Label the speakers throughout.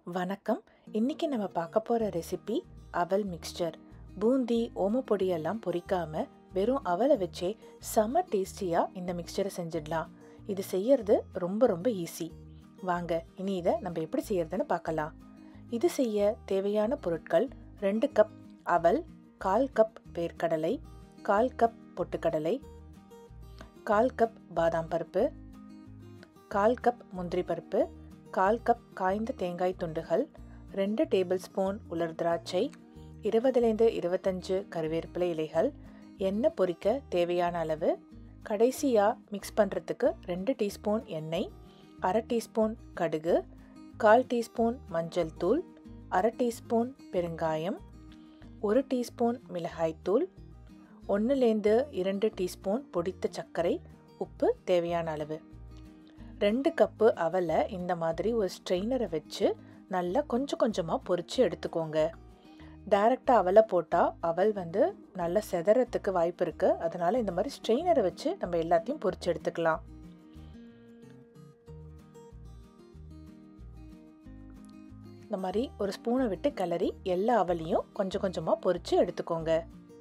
Speaker 1: வணக்கம் இன்னைக்கு நம்ம பார்க்க போகிற ரெசிபி அவல் மிக்ஸ்சர் பூந்தி ஓமப்பொடியெல்லாம் பொரிக்காம வெறும் அவலை வச்சே செம டேஸ்டியாக இந்த மிக்ஸ்சரை செஞ்சிடலாம் இது செய்யறது ரொம்ப ரொம்ப ஈஸி வாங்க இனி இதை நம்ம எப்படி செய்யறதுன்னு பார்க்கலாம் இது செய்ய தேவையான பொருட்கள் ரெண்டு கப் அவல் கால் கப் வேர்க்கடலை கால் கப் பொட்டுக்கடலை கால் கப் பாதாம் பருப்பு கால் கப் முந்திரி பருப்பு கால் கப் காய்ந்த தேங்காய் துண்டுகள் ரெண்டு டேபிள் ஸ்பூன் உலர் திராட்சை இருபதுலேருந்து இருபத்தஞ்சு கருவேப்பிலை இலைகள் எண்ணெய் பொரிக்க தேவையான அளவு கடைசியாக மிக்ஸ் பண்ணுறதுக்கு ரெண்டு டீஸ்பூன் எண்ணெய் அரை டீஸ்பூன் கடுகு கால் டீஸ்பூன் மஞ்சள் தூள் அரை டீஸ்பூன் பெருங்காயம் ஒரு டீஸ்பூன் மிளகாய்த்தூள் ஒன்றுலேருந்து இரண்டு டீஸ்பூன் பொடித்த சர்க்கரை உப்பு தேவையான அளவு ரெண்டு கப்பு அவலை இந்த மாதிரி ஒரு ஸ்ட்ரெயினரை வச்சு நல்லா கொஞ்சம் கொஞ்சமாக பொரித்து எடுத்துக்கோங்க டைரெக்டாக அவலை போட்டால் அவல் வந்து நல்லா செதறத்துக்கு வாய்ப்பு இருக்குது அதனால் இந்த மாதிரி ஸ்ட்ரெயினரை வச்சு நம்ம எல்லாத்தையும் பொரித்து எடுத்துக்கலாம் இந்த மாதிரி ஒரு ஸ்பூனை விட்டு கிளறி எல்லா அவலையும் கொஞ்சம் கொஞ்சமாக பொரித்து எடுத்துக்கோங்க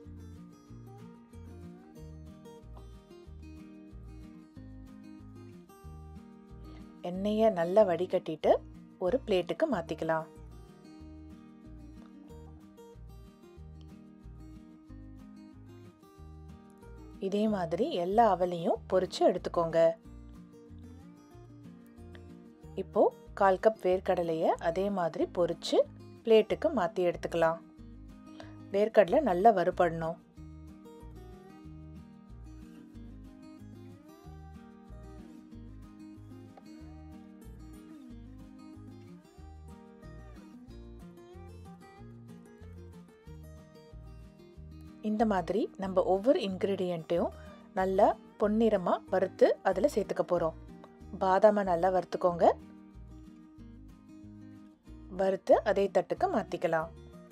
Speaker 1: எண்ணெயை நல்லா வடிகட்டிட்டு ஒரு பிளேட்டுக்கு மாற்றிக்கலாம் இதே மாதிரி எல்லா அவலையும் பொரிச்சு எடுத்துக்கோங்க இப்போ கால் கப் வேர்க்கடலையை அதே மாதிரி பொரிச்சு பிளேட்டுக்கு மாற்றி எடுத்துக்கலாம் வேர்க்கடலை நல்லா வறுபடணும் இந்த மாதிரி நம்ம ஒவ்வொரு இன்க்ரீடியண்ட்டையும் நல்லா பொன்னிறமாக வறுத்து அதில் சேர்த்துக்க போகிறோம் பாதாமை நல்லா வறுத்துக்கோங்க வறுத்து அதே தட்டுக்கு மாற்றிக்கலாம்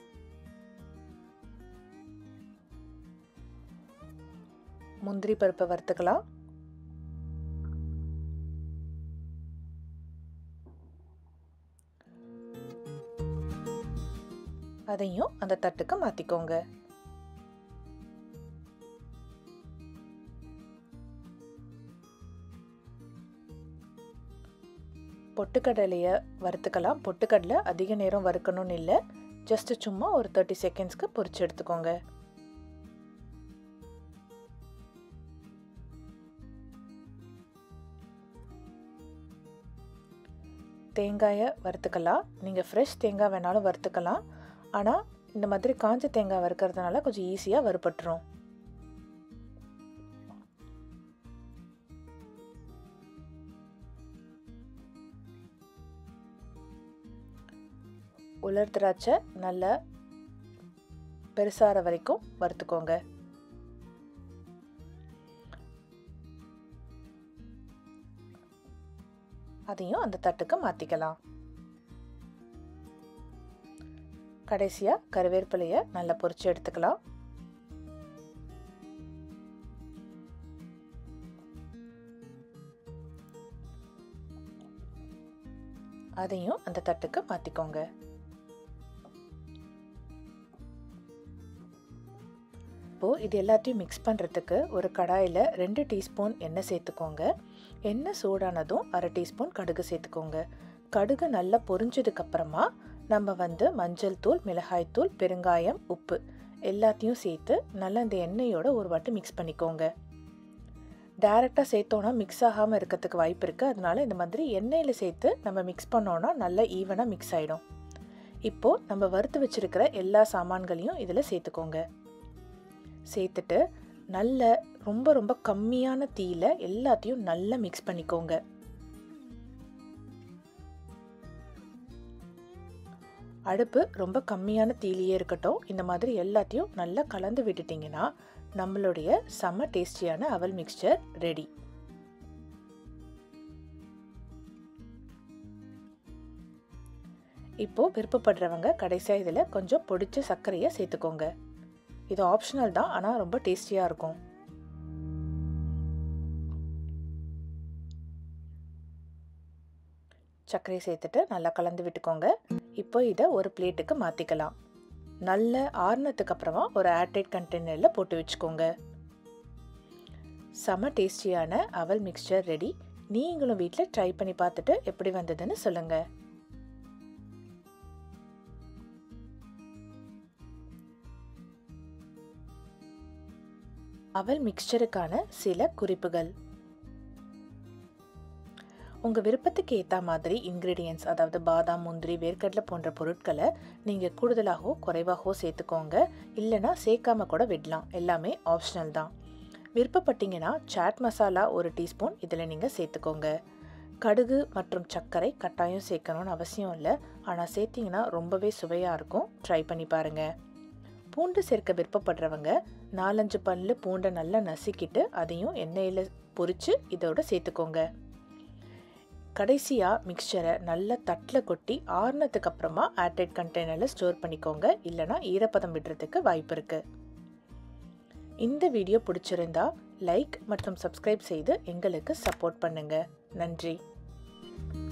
Speaker 1: முந்திரி பருப்பை வறுத்துக்கலாம் அதையும் அந்த தட்டுக்கு மாற்றிக்கோங்க பொட்டுக்கடலையை வறுத்துக்கலாம் பொட்டுக்கடலை அதிக நேரம் வறுக்கணும்னு இல்லை ஜஸ்ட் சும்மா ஒரு தேர்ட்டி செகண்ட்ஸ்க்கு பொரிச்சு எடுத்துக்கோங்க தேங்காயை வறுத்துக்கலாம் நீங்கள் ஃப்ரெஷ் தேங்காய் வேணாலும் வறுத்துக்கலாம் ஆனால் இந்த மாதிரி காஞ்ச தேங்காய் வறுக்கிறதுனால கொஞ்சம் ஈஸியாக வறுபட்டுரும் உலர் திராட்சை நல்லா பெருசாகிற வரைக்கும் வறுத்துக்கோங்க அதையும் அந்த தட்டுக்கு மாற்றிக்கலாம் கடைசியாக கருவேப்பிலையை நல்லா பொரிச்சு எடுத்துக்கலாம் அதையும் அந்த தட்டுக்கு மாற்றிக்கோங்க இப்போது இது எல்லாத்தையும் மிக்ஸ் பண்ணுறதுக்கு ஒரு கடாயில் ரெண்டு டீஸ்பூன் எண்ணெய் சேர்த்துக்கோங்க எண்ணெய் சூடானதும் அரை டீஸ்பூன் கடுகு சேர்த்துக்கோங்க கடுகு நல்லா பொரிஞ்சதுக்கப்புறமா நம்ம வந்து மஞ்சள் தூள் மிளகாய் தூள் பெருங்காயம் உப்பு எல்லாத்தையும் சேர்த்து நல்லா இந்த எண்ணெயோட ஒரு வாட்டி மிக்ஸ் பண்ணிக்கோங்க டேரெக்டாக சேர்த்தோன்னா மிக்ஸ் ஆகாமல் இருக்கிறதுக்கு வாய்ப்பு இருக்குது அதனால இந்த மாதிரி எண்ணெயில் சேர்த்து நம்ம மிக்ஸ் பண்ணோன்னா நல்லா ஈவனாக மிக்ஸ் ஆகிடும் இப்போது நம்ம வறுத்து வச்சுருக்கிற எல்லா சாமான்களையும் இதில் சேர்த்துக்கோங்க சேர்த்துட்டு நல்ல ரொம்ப ரொம்ப கம்மியான தீயில எல்லாத்தையும் நல்லா மிக்ஸ் பண்ணிக்கோங்க அடுப்பு ரொம்ப கம்மியான தீலியே இருக்கட்டும் இந்த மாதிரி எல்லாத்தையும் நல்லா கலந்து விட்டுட்டிங்கன்னா நம்மளுடைய செம்ம டேஸ்டியான அவல் மிக்ஸ்சர் ரெடி இப்போது விருப்பப்படுறவங்க கடைசியாக இதில் கொஞ்சம் பொடிச்ச சர்க்கரையை சேர்த்துக்கோங்க இது ஆப்ஷனல் தான் ஆனால் ரொம்ப டேஸ்டியாக இருக்கும் சர்க்கரை சேர்த்துட்டு நல்லா கலந்து விட்டுக்கோங்க இப்போ இதை ஒரு பிளேட்டுக்கு மாற்றிக்கலாம் நல்ல ஆறுனதுக்கு அப்புறமா ஒரு ஏர்டைட் கண்டெய்னரில் போட்டு வச்சுக்கோங்க செம டேஸ்டியான அவல் மிக்சர் ரெடி நீங்களும் வீட்டில் ட்ரை பண்ணி பார்த்துட்டு எப்படி வந்ததுன்னு சொல்லுங்கள் அவல் மிக்சருக்கான சில குறிப்புகள் உங்கள் விருப்பத்துக்கு ஏற்ற மாதிரி இன்க்ரீடியன்ஸ் அதாவது பாதாம் முந்திரி வேர்க்கடலை போன்ற பொருட்களை நீங்கள் கூடுதலாகவோ குறைவாகவோ சேர்த்துக்கோங்க இல்லைனா சேர்க்காம கூட விடலாம் எல்லாமே ஆப்ஷனல் தான் விருப்பப்பட்டீங்கன்னா சாட் மசாலா ஒரு டீஸ்பூன் இதில் நீங்கள் சேர்த்துக்கோங்க கடுகு மற்றும் சர்க்கரை கட்டாயம் சேர்க்கணும்னு அவசியம் இல்லை ஆனால் சேர்த்திங்கன்னா ரொம்பவே சுவையாக இருக்கும் ட்ரை பண்ணி பாருங்கள் பூண்டு சேர்க்க விருப்பப்படுறவங்க நாலஞ்சு பல்லு பூண்டை நல்லா நசுக்கிட்டு அதையும் எண்ணெயில் பொரித்து இதோட சேர்த்துக்கோங்க கடைசியாக மிக்சரை நல்லா தட்டில் கொட்டி ஆறுனதுக்கு அப்புறமா ஏர்டைட் கண்டெய்னரில் ஸ்டோர் பண்ணிக்கோங்க இல்லைனா ஈரப்பதம் விடுறதுக்கு வாய்ப்பு இருக்குது இந்த வீடியோ பிடிச்சிருந்தா லைக் மற்றும் சப்ஸ்கிரைப் செய்து எங்களுக்கு சப்போர்ட் பண்ணுங்கள் நன்றி